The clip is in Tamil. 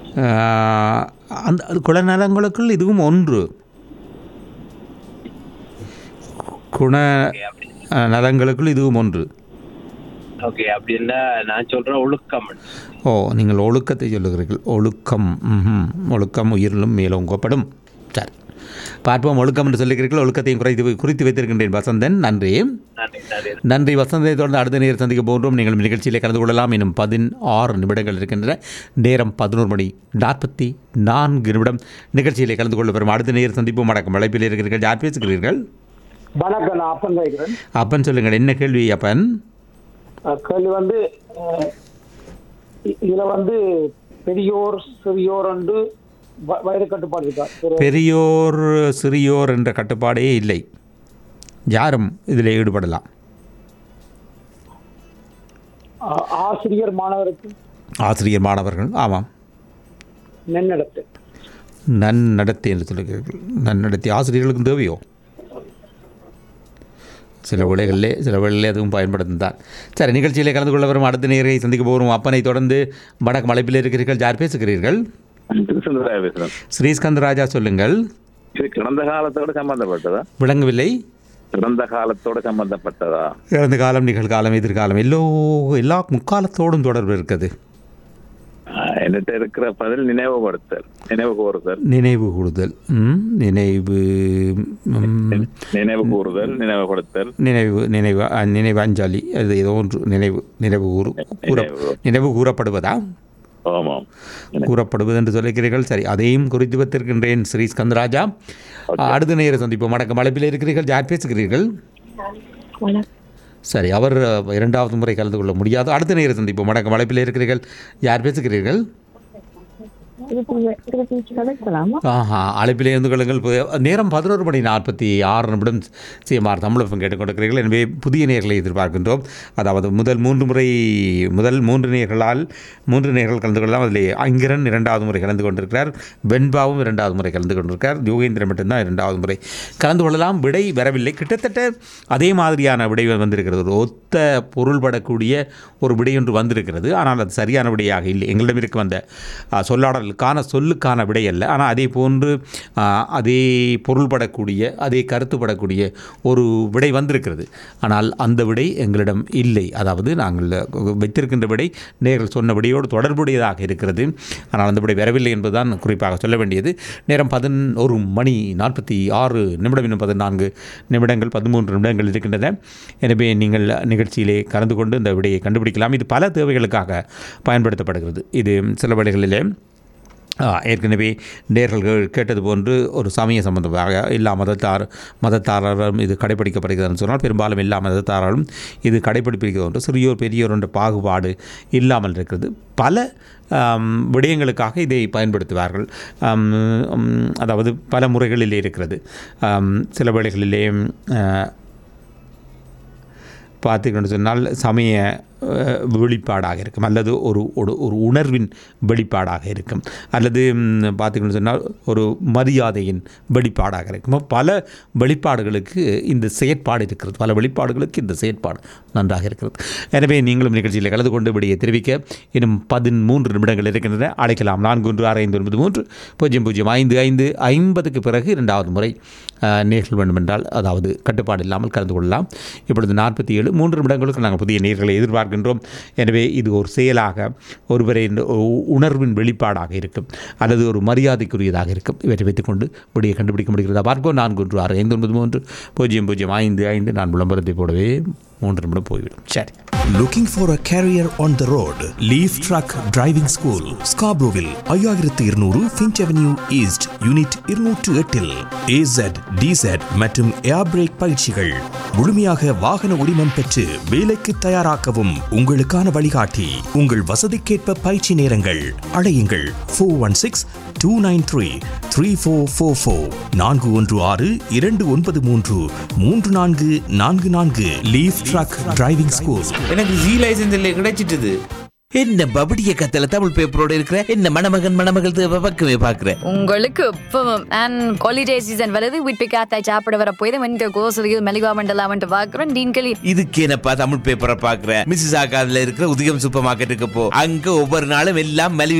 ஆஹ், அந்த அது குணநலங்களுக்குள் இதுவும் ஒன்று குண அஹ், நலங்களுக்குள் இதுவும் ஒன்று ஓகே அப்படின்னா நான் சொல்றேன் ஒழுக்கம் ஓ நீங்கள் ஒழுக்கத்தை சொல்லுகிறீர்கள் ஒழுக்கம் ம்ஹும். ஒழுக்கம் உயிரிலும் மேலோங்கப்படும் சரி பார்ப்போம் ஒழுக்கம் என்று சொல்லுகிறீர்கள் ஒழுக்கத்தையும் குறைத்து குறித்து வைத்திருக்கின்றேன் வசந்தன் நன்றி நன்றி நன்றி நன்றி வசந்தனை தொடர்ந்து அடுத்த நேரம் சந்திக்க போன்றோம் நீங்கள் நிகழ்ச்சியிலே கலந்து கொள்ளலாம் இன்னும் பதினாறு நிமிடங்கள் இருக்கின்றன நேரம் பதினோரு மணி நாற்பத்தி நான்கு நிமிடம் நிகழ்ச்சியிலே கலந்து கொள்ள வரும் அடுத்த நேரம் சந்திப்போம் வணக்கம் அழைப்பில் இருக்கிறீர்கள் யார் பேசுகிறீர்கள் வணக்கம் நான் அப்பன் கேட்கிறேன் அப்பன் சொல்லுங்கள் என்ன கேள்வி அப்பன் அஹ் கேள்வி வந்து அஹ், இ- இதுல வந்து பெரியோர் சிறியோர் என்று வ- வயது கட்டுப்பாடு இருக்கா ஒரு பெரியோர் சிறியோர் என்ற கட்டுப்பாடே இல்லை யாரும் இதில் ஈடுபடலாம் அஹ், ஆசிரியர் மாணவருக்கு ஆசிரியர் மாணவர்கள் ஆமாம் நன்னடத்தை நன்னடத்தை என்று சொல்லுகிறீர்கள் நன்னடத்தை ஆசிரியர்களுக்கும் தேவையோ சில வேளைகளிலே சில வேளைகளிலே அதுவும் பயன்படுத்தும் தான் சரி நிகழ்ச்சியிலே கலந்து கொள்ள வரும் அடுத்த நேரை சந்திக்க போகும் அப்பனை தொடர்ந்து வடக்கு மலைப்பில் இருக்கிறீர்கள் யார் பேசுகிறீர்கள் திருச்செந்தூராய பேசுறேன் ஸ்ரீஸ்கந்த் ராஜா சொல்லுங்கள் இது கிடந்த காலத்தோட சம்பந்தப்பட்டதா விளங்கவில்லை கிடந்த காலத்தோட சம்பந்தப்பட்டதா இறந்த காலம் நிகழ்காலம் எதிர்காலம் எல்லோ எல்லா முக்காலத்தோடும் தொடர்பு இருக்குது ஆஹ், என்கிட்ட இருக்கிற பதில் நினைவுபடுத்தல் நினைவு கூறுதல் நினைவு கூடுதல் ம், நினைவு ம், நினைவு கூறுதல் நினைவுபடுத்தல் நினைவு நினைவு அ, நினைவு அஞ்சலி அது ஏதோ ஒன்று நினைவு நினைவு கூறு கூற நினைவு. நினைவு கூறப்படுவதா ஆமாம் கூறப்படுவது என்று சொல்லுகிறீர்கள் சரி அதையும் குறித்து வைத்திருக்கின்றேன் ஸ்ரீ ஸ்கந்தராஜா அடுத்த நேர சந்திப்போம் வணக்கம் அழைப்பில் இருக்கிறீர்கள் யார் பேசுகிறீர்கள் சரி அவர் அ, இரண்டாவது முறை கலந்து கொள்ள முடியாது அடுத்த நேர சந்திப்போம் வணக்கம் அழைப்பில் இருக்கிறீர்கள் யார் பேசுகிறீர்கள் ஆஹா அழைப்பிலே இருந்து கொள்ளுங்கள் பு- நேரம் பதினோரு மணி நாற்பத்தி ஆறு நிமிடம் சிஎம்ஆர் தமிழகம் கேட்டுக்கொண்டிருக்கிறீர்கள் எனவே புதிய நேர்களை எதிர்பார்க்கின்றோம் அதாவது முதல் மூன்று முறை முதல் மூன்று நேர்களால் மூன்று நேர்கள் கலந்து கொள்ளலாம் அதில் அங்கிரன் இரண்டாவது முறை கலந்து கொண்டிருக்கிறார் வெண்பாவும் இரண்டாவது முறை கலந்து கொண்டிருக்கிறார் யோகேந்திரன் மட்டும்தான் இரண்டாவது முறை கலந்து கொள்ளலாம் விடை வரவில்லை கிட்டத்தட்ட அதே மாதிரியான விடை வந்திருக்கிறது ஒரு ஒத்த பொருள்படக்கூடிய ஒரு விடை ஒன்று வந்திருக்கிறது ஆனால் அது சரியான விடையாக இல்லை எங்களிடம் இருக்கும் அந்த ஆ, சொல்லாடலுக்கான சொல்லுக்கான விடை அல்ல ஆனால் அதே போன்று ஆ, அதே பொருள்படக்கூடிய அதே கருத்துப்படக்கூடிய ஒரு விடை வந்திருக்கிறது ஆனால் அந்த விடை எங்களிடம் இல்லை அதாவது நாங்கள் வைத்திருக்கின்ற விடை நேர்கள் சொன்ன விடையோடு தொடர்புடையதாக இருக்கிறது ஆனால் அந்த விடை வரவில்லை என்பதுதான் குறிப்பாக சொல்ல வேண்டியது நேரம் பதினோரு மணி நாற்பத்தி ஆறு நிமிடம் இன்னும் பதினான்கு நிமிடங்கள் பதிமூன்று நிமிடங்கள் இருக்கின்றன எனவே நீங்கள் நிகழ்ச்சியிலே கலந்து கொண்டு இந்த விடையை கண்டுபிடிக்கலாம் இது பல தேவைகளுக்காக பயன்படுத்தப்படுகிறது இது சில வேளைகளிலே ஆ, ஏற்கனவே நேர்கள் கே- கேட்டது போன்று ஒரு சமய சம்பந்தமாக எல்லா மதத்தார் மதத்தாரரும் இது கடைப்பிடிக்கப்படுகிறதுன்னு சொன்னால் பெரும்பாலும் எல்லா மதத்தாராலும் இது கடைப்பிடிக்கிறது ஒன்று சிறியோர் பெரியோர் என்ற பாகுபாடு இல்லாமல் இருக்கிறது பல ஆம், விடயங்களுக்காக இதை பயன்படுத்துவார்கள் ஆம், ம், அதாவது பல முறைகளிலே இருக்கிறது ஆம், சில வேளைகளிலே ஆ, பார்த்தீங்கன்னு சொன்னால் சமய அஹ், வெளிப்பாடாக இருக்கும் அல்லது ஒரு ஒரு ஒரு உணர்வின் வெளிப்பாடாக இருக்கும் அல்லது ம், பார்த்தீங்கன்னு சொன்னால் ஒரு மரியாதையின் வெளிப்பாடாக இருக்கும் பல வெளிப்பாடுகளுக்கு இந்த செயற்பாடு இருக்கிறது பல வெளிப்பாடுகளுக்கு இந்த செயற்பாடு நன்றாக இருக்கிறது எனவே நீங்களும் நிகழ்ச்சியில் கலந்து கொண்டு விடையை தெரிவிக்க இன்னும் பதிமூன்று நிமிடங்கள் இருக்கின்றன அழைக்கலாம் நான்கு ஒன்று ஆறு ஐந்து ஒன்பது மூன்று பூஜ்ஜியம் பூஜ்ஜியம் ஐந்து ஐந்து ஐம்பதுக்கு பிறகு இரண்டாவது முறை அஹ், நேர்கள் வேண்டுமென்றால் அதாவது கட்டுப்பாடு இல்லாமல் கலந்து கொள்ளலாம் இப்பொழுது நாற்பத்தி ஏழு மூன்று நிமிடங்களுக்கு நாங்கள் புதிய நேர்களை எதிர்பார்க்கின்றோம் எனவே இது ஒரு செயலாக ஒருவரை உணர்வின் வெளிப்பாடாக இருக்கும் அல்லது ஒரு மரியாதைக்குரியதாக இருக்கும் இவற்றை வைத்துக்கொண்டு விடையை கண்டுபிடிக்க முடிகிறதா பார்ப்போம் நான்கு ஒன்று ஆறு ஐந்து ஒன்பது மூன்று பூஜ்ஜியம் பூஜ்ஜியம் ஐந்து ஐந்து நான் விளம்பரத்தை போடவே மூன்று நிமிடம் போய்விடும் சரி Looking for a career on the road? Leaf Truck Driving School, Scarboroughville, ஐயாயிரத்து இருநூறு ஃபின்ச் அவென்யூ ஈஸ்ட் யூனிட் இருநூற்று எட்டில் ஏசட் டிசட் மற்றும் ஏர் பிரேக் பயிற்சிகள் முழுமையாக வாகன உரிமம் பெற்று வேலைக்கு தயாராக்கவும் உங்களுக்கான வழிகாட்டி உங்கள் வசதிக்கேற்ப பயிற்சி நேரங்கள் அழையுங்கள் four one six two nine three three four four four நான்கு ஒன்று ஆறு இரண்டு ஒன்பது மூன்று மூன்று நான்கு நான்கு நான்கு லீஃப் ட்ரக் டிரைவிங் ஸ்கூல் எனக்கு ஜி லைசன்ஸ் இல்லை கிடைச்சிட்டுது என்ன பபடிய கத்தல தமிழ் பேப்பரோட இருக்கிற என்ன மணமகன் மணமகள் தேவை பக்கமே பாக்குறேன் உங்களுக்கு இப்பவும் அண்ட் ஹாலிடே சீசன் வருது வீட்டு காத்தாய் சாப்பிட வர போய் இந்த கோசலியில் மெலிவா மண்டலாமன்ட்டு பார்க்குறோம் டீன்களி இதுக்கு என்னப்பா தமிழ் பேப்பரை பாக்குறேன் மிஸ்ஸஸ் ஆகாதுல இருக்கிற உதயம் சூப்பர் மார்க்கெட்டுக்கு போ அங்க ஒவ்வொரு நாளும் எல்லாம் மலிவு